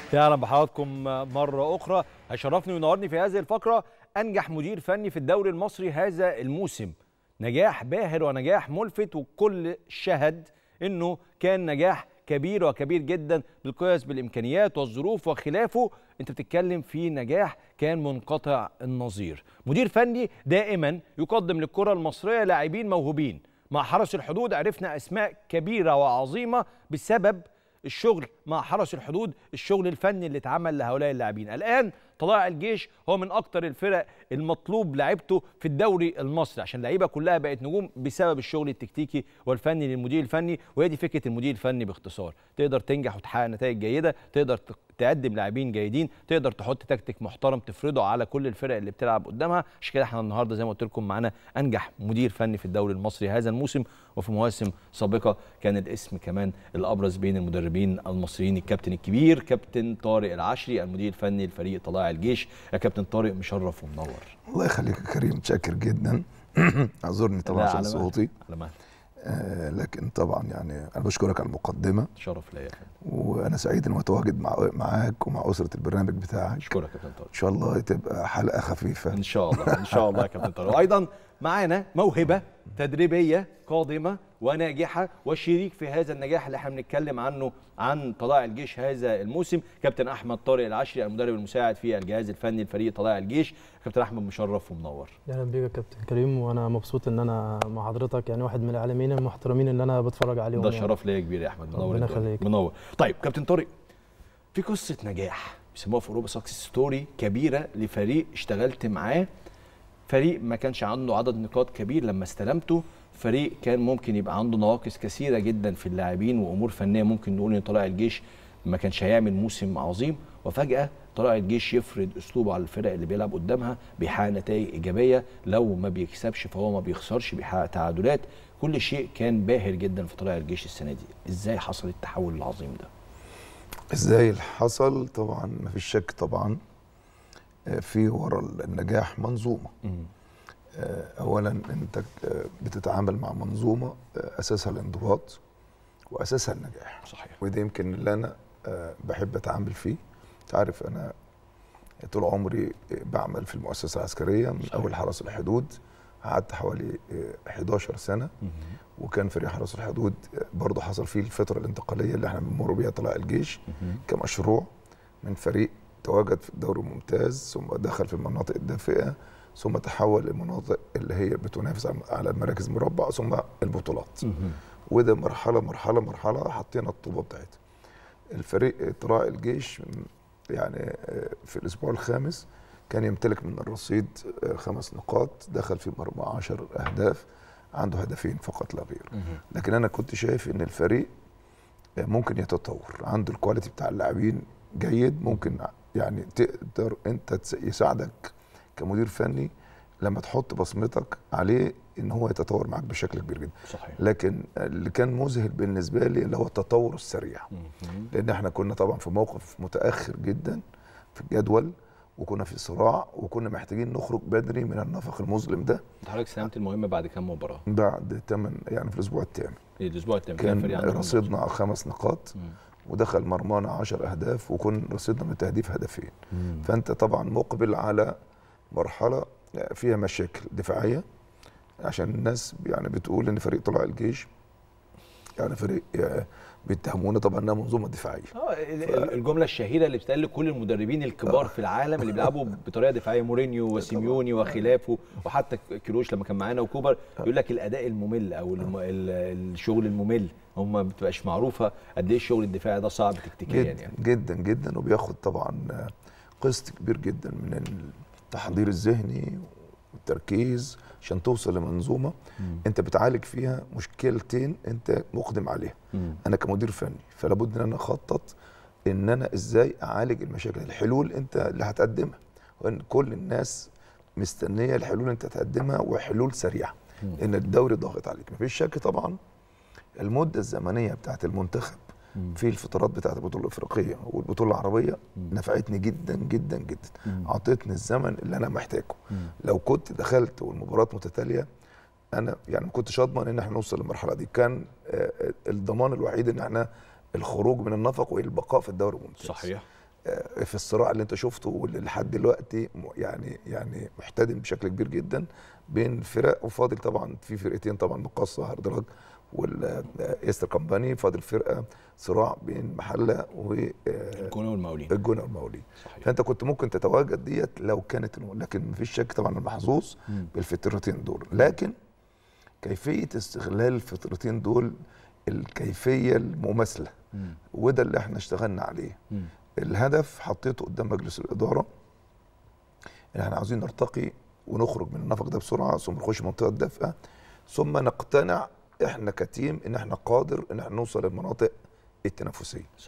اهلا بحضراتكم مره اخرى هيشرفني وينورني في هذه الفقره انجح مدير فني في الدوري المصري هذا الموسم نجاح باهر ونجاح ملفت والكل شهد انه كان نجاح كبير وكبير جدا بالقياس بالامكانيات والظروف وخلافه انت بتتكلم في نجاح كان منقطع النظير مدير فني دائما يقدم للكره المصريه لاعبين موهوبين مع حرس الحدود عرفنا اسماء كبيره وعظيمه بسبب الشغل مع حرس الحدود الشغل الفني اللي اتعمل لهؤلاء اللاعبين الان طلائع الجيش هو من اكتر الفرق المطلوب لعيبته في الدوري المصري عشان اللعيبه كلها بقت نجوم بسبب الشغل التكتيكي والفني للمدير الفني وهي دي فكره المدير الفني باختصار تقدر تنجح وتحقق نتائج جيده تقدر تقدم لاعبين جيدين تقدر تحط تكتيك محترم تفرضه على كل الفرق اللي بتلعب قدامها عشان كده احنا النهارده زي ما قلت لكم معانا انجح مدير فني في الدوري المصري هذا الموسم وفي مواسم سابقه كان الاسم كمان الابرز بين المدربين المصريين الكابتن الكبير كابتن طارق العشري المدير الفني لفريق طلائع الجيش يا كابتن طارق مشرف ومنور الله يخليك يا كريم متشكر جدا اعذرني طبعا عشان صوتي على مهلك آه لكن طبعا يعني انا بشكرك على المقدمه شرف ليا وانا سعيد اني متواجد مع معاك ومع اسره البرنامج بتاعك اشكرك يا كابتن طارق ان شاء الله تبقى حلقه خفيفه ان شاء الله ان شاء الله يا كابتن طارق وايضا معانا موهبه تدريبيه قادمه وناجحه وشريك في هذا النجاح اللي احنا بنتكلم عنه عن طلائع الجيش هذا الموسم كابتن احمد طارق العشري المدرب المساعد في الجهاز الفني لفريق طلائع الجيش كابتن احمد مشرف ومنور اهلا بيك يا كابتن كريم وانا مبسوط ان انا مع حضرتك يعني واحد من العالمين المحترمين اللي انا بتفرج عليهم ده يعني. شرف ليا كبير يا احمد منور ربنا الدنيا. يخليك. منور طيب كابتن طارق في قصه نجاح بيسموها في اوروبا سكسس ستوري كبيره لفريق اشتغلت معاه فريق ما كانش عنده عدد نقاط كبير لما استلمته فريق كان ممكن يبقى عنده نواقص كثيره جدا في اللاعبين وامور فنيه ممكن نقول ان طلائع الجيش ما كانش هيعمل موسم عظيم وفجاه طلائع الجيش يفرض اسلوبه على الفرق اللي بيلعب قدامها بيحقق نتائج ايجابيه لو ما بيكسبش فهو ما بيخسرش بيحقق تعادلات كل شيء كان باهر جدا في طلائع الجيش السنه دي ازاي حصل التحول العظيم ده ازاي حصل طبعا ما فيش شك طبعا آه، في ورا النجاح منظومه آه، اولا انت آه، بتتعامل مع منظومه آه، اساسها الانضباط واساسها النجاح صحيح وده يمكن اللي انا آه، بحب اتعامل فيه انت عارف انا طول عمري بعمل في المؤسسه العسكريه من صحيح. اول حرس الحدود قعدت حوالي آه، 11 سنه وكان فريق حرس الحدود آه، برضه حصل فيه الفتره الانتقاليه اللي احنا بنمر بيها طلائع الجيش كمشروع من فريق تواجد في الدوري الممتاز ثم دخل في المناطق الدافئه ثم تحول لمناطق اللي هي بتنافس على المراكز المربع ثم البطولات وده مرحله مرحله مرحله حطينا الطوبه بتاعتها الفريق طلائع الجيش يعني آه، في الاسبوع الخامس كان يمتلك من الرصيد آه، خمس نقاط دخل في مرمى 10 اهداف عنده هدفين فقط لا غير لكن انا كنت شايف ان الفريق آه، ممكن يتطور عنده الكواليتي بتاع اللاعبين جيد ممكن يعني تقدر انت تس- يساعدك كمدير فني لما تحط بصمتك عليه ان هو يتطور معاك بشكل كبير جدا صحيح لكن اللي كان مذهل بالنسبه لي اللي هو التطور السريع مهم. لان احنا كنا طبعا في موقف متاخر جدا في الجدول وكنا في صراع وكنا محتاجين نخرج بدري من النفق المظلم ده انت حضرتك استلمت المهمه بعد كام مباراه؟ بعد تمن يعني في الاسبوع الثامن إيه الاسبوع الثامن كان رصيدنا خمس نقاط ودخل مرمانا 10 اهداف وكن رصيدنا من التهديف هدفين فانت طبعا مقبل على مرحله فيها مشاكل دفاعيه عشان الناس يعني بتقول ان فريق طلائع الجيش يعني فريق آه، بيتهمونا طبعا انها منظومه دفاعيه اه ال- ال- الجمله الشهيره اللي بتتقال لكل المدربين الكبار في العالم اللي بيلعبوا بطريقه دفاعيه مورينيو وسيميوني وخلافه وحتى كيروش لما كان معانا وكوبر يقول لك الاداء الممل او الم... ال- الشغل الممل هم ما بتبقاش معروفه قد ايه الشغل الدفاعي ده صعب تكتيكيا جدا يعني جدا جدا وبياخد طبعا آه، قسط كبير جدا من التحضير الذهني والتركيز عشان توصل لمنظومه انت بتعالج فيها مشكلتين انت مقدم عليها مم. انا كمدير فني فلا بد ان انا اخطط ان انا ازاي اعالج المشاكل الحلول انت اللي هتقدمها وان كل الناس مستنيه الحلول انت تقدمها وحلول سريعه ان الدوري ضاغط عليك مفيش شك طبعا المده الزمنيه بتاعت المنتخب في الفترات بتاعت البطوله الافريقيه والبطوله العربيه نفعتني جدا جدا جدا اعطتني الزمن اللي انا محتاجه لو كنت دخلت والمباريات متتاليه انا يعني ما كنتش اضمن ان احنا نوصل للمرحله دي كان آه، الضمان الوحيد ان احنا الخروج من النفق والبقاء في الدوري الممتاز صحيح آه، في الصراع اللي انت شفته واللي لحد دلوقتي م- يعني يعني محتدم بشكل كبير جدا بين فرق وفاضل طبعا في فرقتين طبعا مقاصه هاردراج والايستر كومباني فاضل فرقه صراع بين محله والجونه الجونه والمقاولين والمقاولين صحيح فانت كنت ممكن تتواجد ديت لو كانت الأمور. لكن مفيش شك طبعا المحظوظ مم. بالفترتين دول لكن كيفيه استغلال الفترتين دول الكيفيه المماثله مم. وده اللي احنا اشتغلنا عليه مم. الهدف حطيته قدام مجلس الاداره ان احنا عاوزين نرتقي ونخرج من النفق ده بسرعه ثم نخش منطقه دافئه ثم نقتنع احنا كتيم ان احنا قادر ان احنا نوصل للمناطق التنافسيه